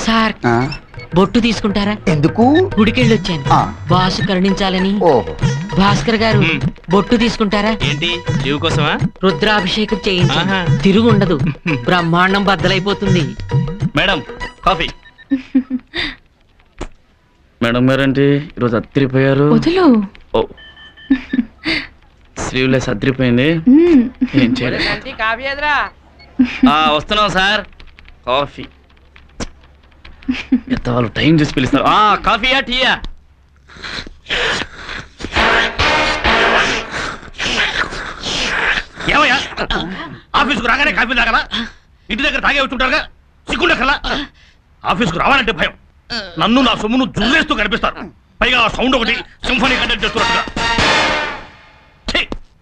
Sir ఆ, బొట్టు తీసుకుంటారా ఎందుకు గుడికెళ్ళి వచ్చాను ఆ. బాసు కరుణించాలని ఓహో భాస్కర్ గారు మ్. బొట్టు తీసుకుంటారా ఏంటి లీవ్ కోసమా రుద్రాభిషేకం చేయించండి ఆహా. తిరుగు ఉండదు బ్రహ్మాండం బద్దలైపోతుంది మేడం కాఫీ మేడం గారంటే ఈరోజు అత్తిరిపోయారు వదులు ఓ స్లీవ్లెస్ అద్దరిపోయింది మ్మ్. ఏం చేయలేదు ఆ, వస్తున్నాం సార్ కాఫీ ఎంత వాళ్ళు టైం చూసి పిలుస్తారు ఆ కాఫీయా టీయా ఏమయ్యా ఆఫీసుకు రాగానే కాఫీ తాగలా ఇంటి దగ్గర తాగే వచ్చుంటారుగా సిగ్గుండకల్లా ఆఫీసుకు రావాలంటే భయం నన్ను నా సొమ్మును జుల్లేస్తూ కనిపిస్తారు పైగా ఆ సౌండ్ ఒకటి సింఫనీ కండక్ట్ చేస్తున్నట్టుగా ఛీ!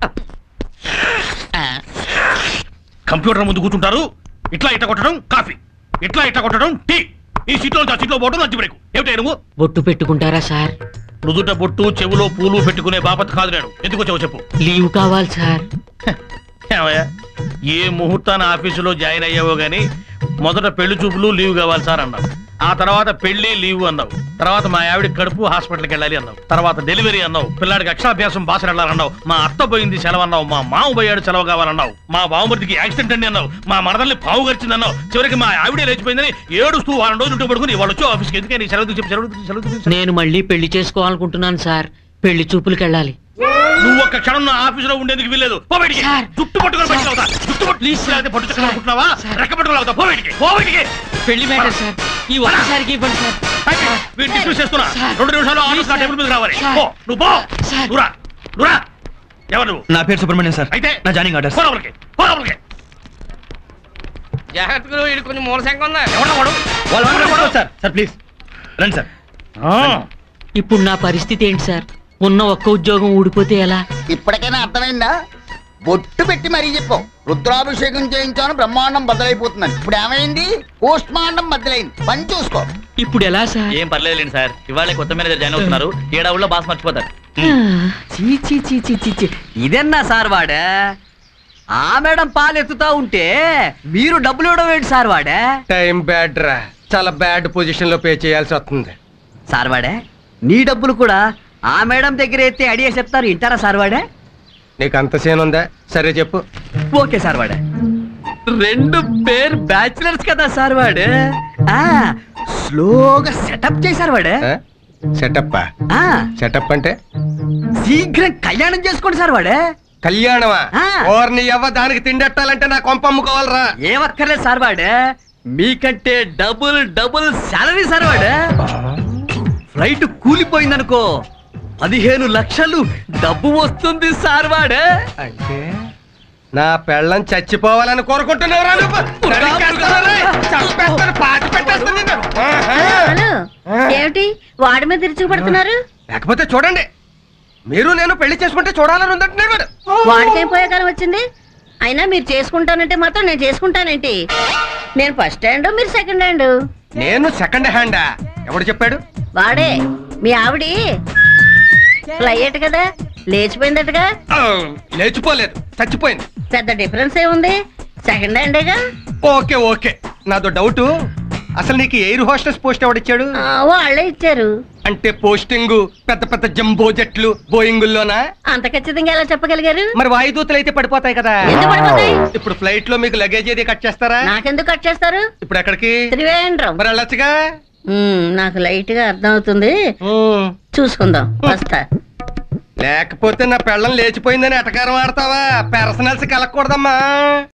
కంప్యూటర్ ముందు కూర్చుంటారు ఇట్లా ఇట్లా కొట్టడం కాఫీ ఇట్లా ఇట్లా కొట్టడం టీ ఈ సీట్లో నుంచి ఆ సీట్లో పోవడం లంచ్ బ్రేక్ ఏమిటా నువ్వు బొట్టు పెట్టుకుంటారా సార్ నుదుట బొట్టు చెవులో పూలు పెట్టుకునే బాపత్ కాదు నేను ఎందుకు వచ్చావు చెప్పు లీవ్ కావాలి సార్ ఏమయ్యా ఏ ముహూర్తాన ఆఫీసులో జాయిన్ అయ్యావో గానీ మొదట పెళ్లి చూపులు లీవ్ కావాలి సార్ అన్నావు ఆ తర్వాత పెళ్లి లీవ్ అన్నావు తర్వాత మా ఆవిడ కడుపు హాస్పిటల్కి వెళ్ళాలి అన్నావు తర్వాత డెలివరీ అన్నావు పిల్లాడికి అక్షరాభ్యాసం బాస వెళ్ళాలన్నావు మా అత్త పోయింది సెలవు అన్నావు మా మామ పోయాడు సెలవు కావాలన్నావు మా బావమరిదికి యాక్సిడెంట్ అండి అన్నావు మా మరదల్ని పావు గరిచింది అన్నావు చివరికి మా ఆవిడే లేచిపోయిందని ఏడుస్తూ వారం రోజులు ఉంటూ పడుకుని వాళ్ళు వచ్చి ఆఫీస్కి ఎందుకని సెలవు చెప్పి సెలవు తీసి, సెలవు తీసి, సెలవు నేను మళ్ళీ పెళ్లి చేసుకోవాలనుకుంటున్నాను సార్ పెళ్లి చూపులకు వెళ్ళాలి నువ్వు ఒక్క క్షణం నా ఆఫీసులో ఉండేందుకు వీల్లేదు పో బయటికి సార్. జుట్టు పట్టుకొని బయటికి అవుతా జుట్టు పట్టు ప్లీజ్ సార్. లేకపోతే పట్టు చక్రం సార్. అనుకుంటున్నావా సార్. రెక్క పట్టుకొని అవుతా పో బయటికి పో బయటికి పెళ్లి మ్యాటర్ సార్ ఈ ఒక్కసారికి ఇవ్వండి సార్ బయటికి. వీడిని డిస్మిస్ చేస్తున్నా సార్. రెండు నిమిషాలు ఆఫీస్ నా ప్లీజ్ టేబుల్ మీద రావాలి సార్. పో నువ్వు పో సార్. నువ్వురా నువ్వురా ఎవరు నువ్వు నా పేరు సుబ్రహ్మణ్యం సార్ అయితే నా జాయినింగ్ ఆర్డర్స్ పో లోపలికి పో లోపలికి జాగ్రత్తగా వీడు కొంచెం మూల శంఖ ఉందా ఎవడా వాడు వాళ్ళు ఎవడా మాట్లాడుకోవచ్చు వాడు? సార్ సార్ ప్లీజ్ రండి సార్ ఆ. ఇప్పుడు నా పరిస్థితి ఏంటి సార్ ఉన్న ఒక్క ఉద్యోగం ఊడిపోతే ఎలా ఇప్పటికైనా అర్థమైందా బొట్టు పెట్టి మరీ చెప్పు రుద్రాభిషేకం చేయించాను బ్రహ్మాండం బద్దలైపోతుందని ఇప్పుడు ఏమైంది పోస్ట్ మార్టం బద్దలైంది పని చూసుకో ఇప్పుడు ఎలా సార్ ఏం పర్లేదులేండి సార్ ఇవాళ కొత్త మేనేజర్ జాయిన్ అవుతున్నారు ఏడావుల్లో బాస్ మర్చిపోతారు చీ చీ చీ చీ చీ చీ ఇదన్నా సార్ వాడే ఆ మేడం పాలు ఎత్తుతా ఉంటే మీరు డబ్బులు ఇవ్వడం ఏంటి సార్ వాడే టైం బ్యాడ్ రా చాలా బ్యాడ్ పొజిషన్ లో పే చేయాల్సి వస్తుంది సార్ వాడే నీ డబ్బులు కూడా ఆ మేడం దగ్గర ఎత్తే ఐడియా చెప్తారు ఇంటారా సార్ వాడే నీకు అంత సీన్ ఉందా సరే చెప్పు ఓకే సార్ వాడే రెండు పేరు బ్యాచిలర్స్ కదా సార్ వాడు ఆ స్లోగా సెటప్ చేశారు వాడే సెటప్ ఆ సెటప్ అంటే శీఘ్రం కళ్యాణం చేసుకోండి సార్ వాడే కళ్యాణమా ఆ. ఓర్ని ఎవ్వ దానికి తిండెట్టాలంటే నా కొంప అమ్ముకోవాలరా ఏమక్కర్లేదు సార్ వాడే మీకంటే డబుల్ డబుల్ శాలరీ సార్ వాడే ఫ్లైట్ కూలిపోయిందనుకో పదిహేను లక్షలు డబ్బు వస్తుంది సార్ వాడే అంటే నా పెళ్ళం చచ్చిపోవాలని కోరుకుంటున్నావురా నువ్వు? నరికేస్తాను రే. చంపేస్తాను, పాతి పెట్టేస్తాను నిన్ను. ఆహా. హలో ఏమిటి వాడి మీద తిరుచుకుపడుతున్నారు లేకపోతే చూడండి మీరు నేను పెళ్లి చేసుకుంటే చూడాలని ఉందంటున్నాడు వాడు. వాడికేం పోయే కాలం వచ్చింది అయినా మీరు చేసుకుంటానంటే మాత్రం నేను చేసుకుంటానేంటి నేను ఫస్ట్ హ్యాండ్ మీరు సెకండ్ హ్యాండ్ నేను సెకండ్ హ్యాండా ఎవడు చెప్పాడు వాడే మీ ఆవిడి ఫ్లైట్ కదా లేచిపోయిందటగా ఆ, లేచిపోలేదు చచ్చిపోయింది పెద్ద డిఫరెన్స్ ఏముంది సెకండ్ హ్యాండేగా ఓకే ఓకే నాదో డౌట్ అసలు నీకు ఎయిర్ హోస్టెస్ పోస్ట్ ఎవడిచ్చాడు ఆ, వాళ్ళే ఇచ్చారు అంటే పోస్టింగ్ పెద్ద పెద్ద జంబో జట్లు బోయింగుల్లోనా అంత ఖచ్చితంగా ఎలా చెప్పగలిగారు మరి వాయుదూతలు అయితే పడిపోతాయి కదా ఎందుకు పడిపోతాయి? ఇప్పుడు ఫ్లైట్ లో మీకు లగేజ్ ఏది కట్ చేస్తారా నాకెందుకు కట్ చేస్తారు ఇప్పుడు ఎక్కడికి త్రివేంద్రం మరి వెళ్ళొచ్చుగా ఉమ్, నాకు లైట్ గా అర్థం అవుతుంది ఉమ్. చూసుకుందాం వస్తా లేకపోతే నా పెళ్ళం లేచిపోయిందని ఎటకారం ఆడతావా పర్సనల్స్ కలగకూడదమ్మా